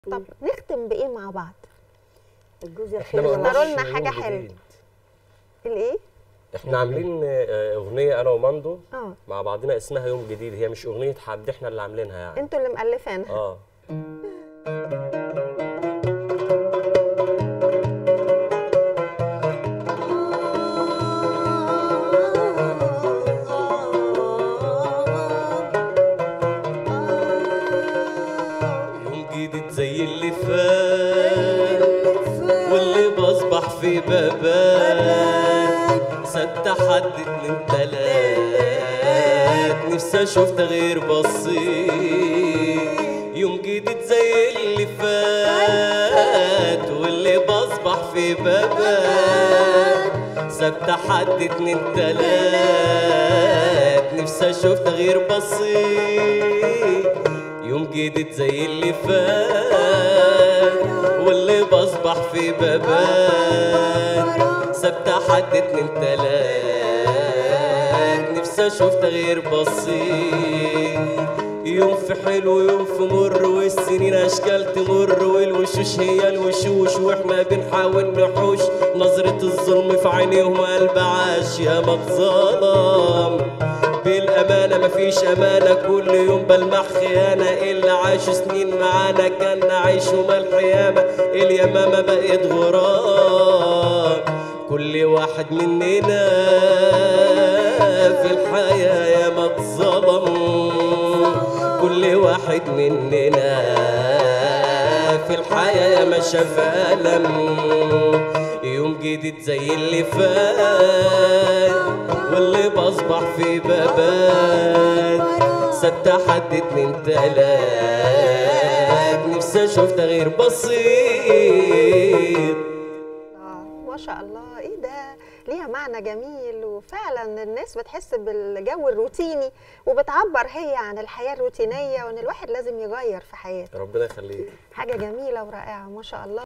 طب نختم بايه مع بعض الجزء احنا الخير ما ولا اختاروا قلناش لنا يوم حاجة جديد. حلوة. الايه احنا عاملين آه، اغنيه انا وماندو اه مع بعضنا اسمها يوم جديد هي مش اغنيه حد احنا اللي عاملينها يعني انتوا اللي مؤلفينها اه يوم جديد زي اللي فات واللي بصبح في بابات ست حد اتنين تلات نفسي اشوف تغيير بسيط يوم جديد زي اللي فات واللي بصبح في بابات سبت حد اتنين تلات نفسي اشوف تغيير بسيط يوم جديد زي اللي فات واللي بصبح في بابات سبت حد اتنين تلات نفسي اشوف تغيير بسيط يوم في حلو يوم في مر والسنين اشكال تمر والوشوش هي الوشوش واحنا بنحاول نحوش نظرة الظلم في عينيهم قلب عاش يا ما اتظلم بالأمانة مفيش أمانة كل يوم بلمح خيانة اللي عاش سنين معانا كان عيش وملح ياما اليمامة بقت غرام كل واحد مننا في الحياة يا ما اتظلم كل واحد مننا في الحياة يا ما شاف ألم يوم جديد زي اللي فات واللي بصبح في بابات سبت حد اتنين تلات نفسي اشوف تغيير بسيط آه، ما شاء الله ايه ده ليها معنى جميل وفعلا الناس بتحس بالجو الروتيني وبتعبر هي عن الحياه الروتينيه وان الواحد لازم يغير في حياته ربنا يخليك حاجه جميله ورائعه ما شاء الله